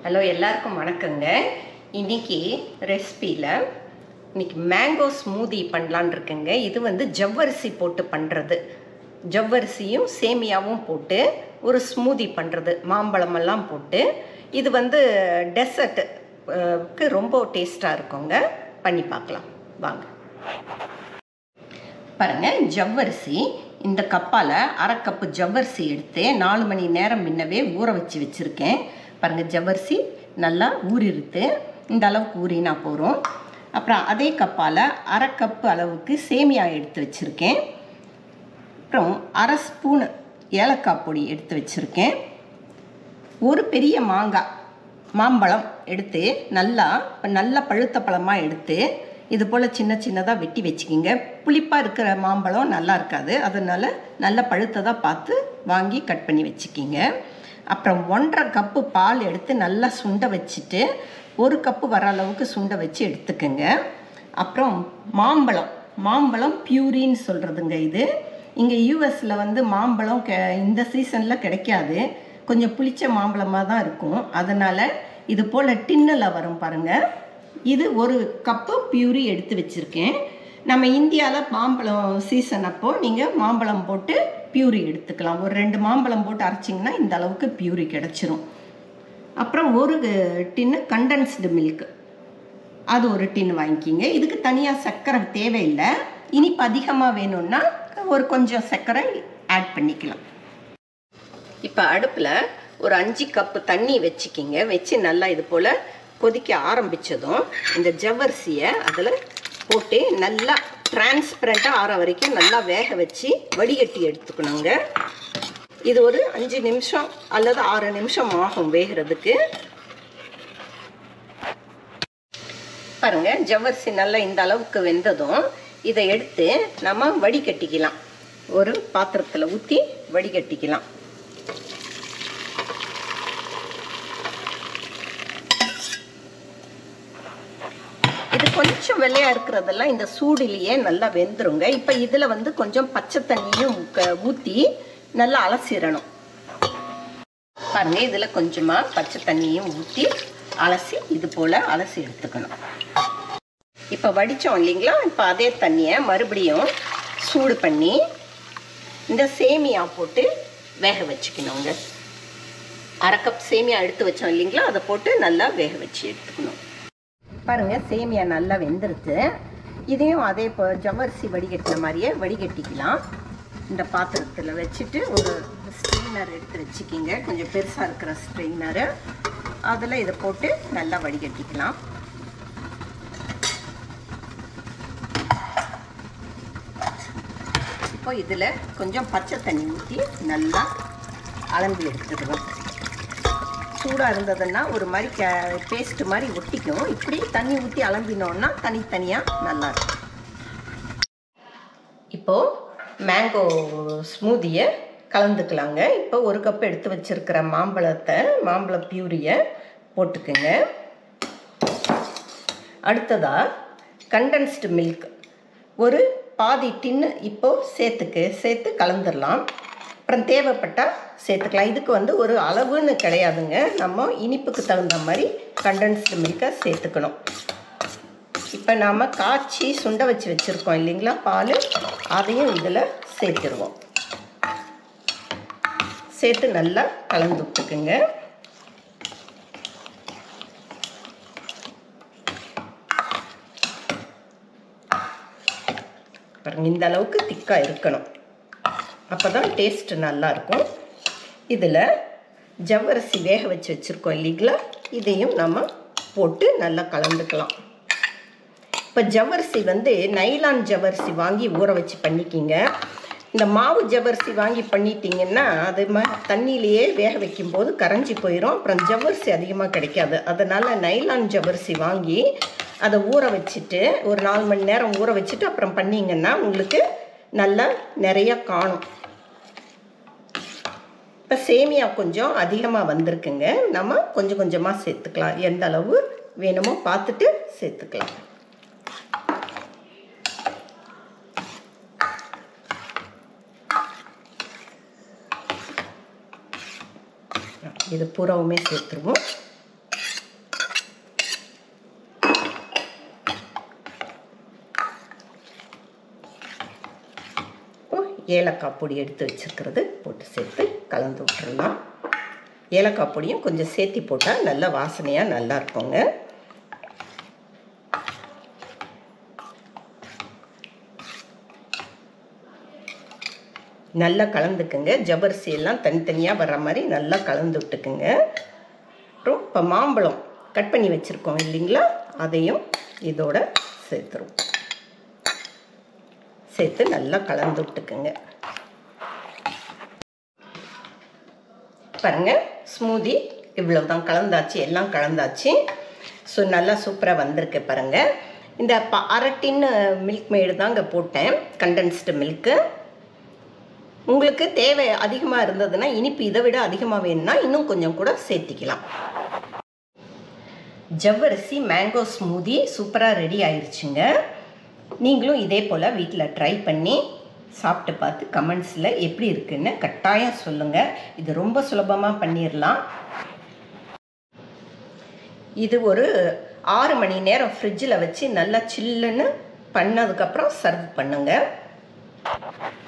hello எல்லாருக்கும் வணக்கங்க இன்னைக்கு ரெசிபியில் இன்னைக்கு மேங்கோ ஸ்மூதி பண்ணலான் இருக்கேங்க இது வந்து ஜவ்வரிசி போட்டு பண்ணுறது ஜவ்வரிசியும் சேமியாவும் போட்டு ஒரு ஸ்மூதி பண்ணுறது மாம்பழமெல்லாம் போட்டு இது வந்து டெசர்ட்டுக்கு ரொம்ப டேஸ்ட்டாக இருக்குங்க பண்ணி பார்க்கலாம் வாங்க பாருங்க ஜவ்வரிசி இந்த கப்பால் அரை கப்பு ஜவ்வரிசி எடுத்து நாலு மணி நேரம் முன்னவே ஊற வச்சு வச்சுருக்கேன் பாருங்கள் ஜவ்வரிசி நல்லா ஊறிடுத்து இந்த அளவுக்கு ஊறினா போகிறோம் அப்புறம் அதே கப்பால் அரை கப்பு அளவுக்கு சேமியா எடுத்து வச்சுருக்கேன் அப்புறம் அரை ஸ்பூன் ஏலக்காய் பொடி எடுத்து வச்சுருக்கேன் ஒரு பெரிய மாங்காய் மாம்பழம் எடுத்து நல்லா நல்ல பழுத்த பழமாக எடுத்து இது போல் சின்ன சின்னதாக வெட்டி வச்சுக்கிங்க புளிப்பாக இருக்கிற மாம்பழம் நல்லா இருக்காது அதனால் நல்ல பழுத்ததாக பார்த்து வாங்கி கட் பண்ணி வச்சுக்கிங்க அப்புறம் ஒன்றரை கப்பு பால் எடுத்து நல்லா சுண்ட வச்சுட்டு ஒரு கப்பு வர அளவுக்கு சுண்ட வச்சு எடுத்துக்கோங்க அப்புறம் மாம்பழம் மாம்பழம் பியூரின்னு சொல்கிறதுங்க இது இங்கே யூஎஸில் வந்து மாம்பழம் கெ இந்த சீசனில் கிடைக்காது கொஞ்சம் புளிச்ச மாம்பழமாக தான் இருக்கும் அதனால் இது போல் டின்னில் வரும் பாருங்கள் இது ஒரு கப்பு பியூரி எடுத்து வச்சுருக்கேன் நம்ம இந்தியாவில் மாம்பழம் சீசன் அப்போது நீங்கள் மாம்பழம் போட்டு பியூரி எடுத்துக்கலாம் ஒரு ரெண்டு மாம்பழம் போட்டு அரைச்சிங்கன்னா இந்த அளவுக்கு பியூரி கிடச்சிரும் அப்புறம் ஒரு டின்னு கண்டென்ஸ்டு மில்க் அது ஒரு டின் வாங்கிக்கிங்க இதுக்கு தனியாக சர்க்கரை தேவையில்லை இனிப்பு அதிகமாக வேணும்னா ஒரு கொஞ்சம் சர்க்கரை ஆட் பண்ணிக்கலாம் இப்போ அடுப்பில் ஒரு அஞ்சு கப்பு தண்ணி வச்சுக்கிங்க வச்சு நல்லா இது போல் கொதிக்க ஆரம்பித்ததும் இந்த ஜவ்வரிசியை அதில் போட்டு நல்லா டிரான்ஸ்பரண்ட்டாக ஆற வரைக்கும் நல்லா வேக வச்சு வடிகட்டி எடுத்துக்கணுங்க இது ஒரு அஞ்சு நிமிஷம் அல்லது ஆறு நிமிஷம் ஆகும் வேகிறதுக்கு பாருங்க ஜவ்வரிசி நல்லா இந்த அளவுக்கு வெந்ததும் இதை எடுத்து நம்ம வடிகட்டிக்கலாம் ஒரு பாத்திரத்தில் ஊற்றி வடிகட்டிக்கலாம் இது கொஞ்சம் வெள்ளையா இருக்கிறதெல்லாம் இந்த சூடிலேயே நல்லா வெந்துருங்க இப்போ இதில் வந்து கொஞ்சம் பச்சை தண்ணியும் ஊற்றி நல்லா அலசிடணும் பாருங்க இதில் கொஞ்சமாக பச்சை தண்ணியும் ஊற்றி அலசி இது போல் அலசி எடுத்துக்கணும் இப்போ வடித்தோம் இல்லைங்களா இப்போ அதே தண்ணியை மறுபடியும் சூடு பண்ணி இந்த சேமியா போட்டு வேக வச்சுக்கணுங்க அரை கப் சேமியா எடுத்து வச்சோம் இல்லைங்களா அதை போட்டு நல்லா வேக வச்சு எடுத்துக்கணும் பாருங்கள் சேமியா நல்லா வெந்துருச்சு இதையும் அதே இப்போ ஜவ்வரிசி வடிகட்டின மாதிரியே வடிகட்டிக்கலாம் இந்த பாத்திரத்தில் வச்சுட்டு ஒரு ஸ்ட்ரெயினர் எடுத்து வச்சுக்கிங்க கொஞ்சம் பெருசாக இருக்கிற ஸ்ட்ரெயினரு அதில் இதை போட்டு நல்லா வடிகட்டிக்கலாம் இப்போ இதில் கொஞ்சம் பச்சை தண்ணி ஊற்றி நல்லா அலம்பி எடுத்துக்கிறோம் சூடாக இருந்ததுன்னா ஒரு மாதிரி கே பேஸ்ட்டு மாதிரி ஒட்டிக்கும் இப்படி தண்ணி ஊற்றி அலம்பினோன்னா தனித்தனியாக நல்லாயிருக்கும் இப்போது மேங்கோ ஸ்மூதியை கலந்துக்கலாங்க இப்போ ஒரு கப் எடுத்து வச்சுருக்கிற மாம்பழத்தை மாம்பழ பியூரியை போட்டுக்குங்க அடுத்ததாக கண்டென்ஸ்டு மில்க் ஒரு பாதி டின்னு இப்போது சேர்த்துக்கு சேர்த்து கலந்துடலாம் அப்புறம் தேவைப்பட்டால் சேர்த்துக்கலாம் இதுக்கு வந்து ஒரு அளவுன்னு கிடையாதுங்க நம்ம இனிப்புக்கு தகுந்த மாதிரி கண்டென்ஸ்டு மில்கை சேர்த்துக்கணும் இப்போ நாம் காய்ச்சி சுண்ட வச்சு வச்சுருக்கோம் இல்லைங்களா பால் அதையும் இதில் சேர்த்துருவோம் சேர்த்து நல்லா கலந்து விட்டுக்குங்க பாருங்க இந்த அளவுக்கு திக்காக இருக்கணும் அப்போ தான் டேஸ்ட்டு நல்லாயிருக்கும் இதில் ஜவ்வரிசி வேக வச்சு வச்சுருக்கோம் இல்லைங்களா இதையும் நம்ம போட்டு நல்லா கலந்துக்கலாம் இப்போ ஜவ்வரிசி வந்து நைலான் ஜவ்வரிசி வாங்கி ஊற வச்சு பண்ணிக்கிங்க இந்த மாவு ஜவ்வரிசி வாங்கி பண்ணிட்டீங்கன்னா அது மா தண்ணியிலையே வேக வைக்கும்போது கரைஞ்சி போயிடும் அப்புறம் ஜவ்வரிசி அதிகமாக கிடைக்காது அதனால் நைலான் ஜவ்வரிசி வாங்கி அதை ஊற வச்சுட்டு ஒரு நாலு மணி நேரம் ஊற வச்சுட்டு அப்புறம் பண்ணிங்கன்னா உங்களுக்கு நல்லா நிறைய காணும் இப்போ சேமியா கொஞ்சம் அதிகமாக வந்திருக்குங்க நம்ம கொஞ்சம் கொஞ்சமாக சேர்த்துக்கலாம் எந்த அளவு வேணுமோ பார்த்துட்டு சேர்த்துக்கலாம் இது பூராவுமே சேர்த்துருவோம் ஏலக்காய் பொடி எடுத்து வச்சுருக்கிறது போட்டு சேர்த்து கலந்து விட்டுறலாம் ஏலக்காய் பொடியும் கொஞ்சம் சேர்த்தி போட்டால் நல்லா வாசனையாக நல்லா இருக்குங்க நல்லா கலந்துக்குங்க ஜவ்வரிசி எல்லாம் தனித்தனியாக வர்ற மாதிரி நல்லா கலந்து விட்டுக்குங்க அப்புறம் இப்போ மாம்பழம் கட் பண்ணி வச்சுருக்கோம் இல்லைங்களா அதையும் இதோட சேர்த்துருவோம் சேர்த்து நல்லா கலந்து விட்டுக்குங்க பாருங்க ஸ்மூதி இவ்வளோ தான் கலந்தாச்சு எல்லாம் கலந்தாச்சு ஸோ நல்லா சூப்பராக வந்திருக்கு பாருங்க இந்த ப அரை டின்னு மில்க் மேடு தாங்க போட்டேன் கண்டென்ஸ்டு மில்க்கு உங்களுக்கு தேவை அதிகமாக இருந்ததுன்னா இனிப்பு இதை விட அதிகமாக வேணும்னா இன்னும் கொஞ்சம் கூட சேர்த்திக்கலாம் ஜவ்வரிசி மேங்கோ ஸ்மூதி சூப்பராக ரெடி ஆயிடுச்சுங்க நீங்களும் இதே போல் வீட்டில் ட்ரை பண்ணி சாப்பிட்டு பார்த்து கமெண்ட்ஸில் எப்படி இருக்குன்னு கட்டாயம் சொல்லுங்கள் இது ரொம்ப சுலபமாக பண்ணிடலாம் இது ஒரு ஆறு மணி நேரம் ஃப்ரிட்ஜில் வச்சு நல்லா சில்லுன்னு பண்ணதுக்கப்புறம் சர்வ் பண்ணுங்கள்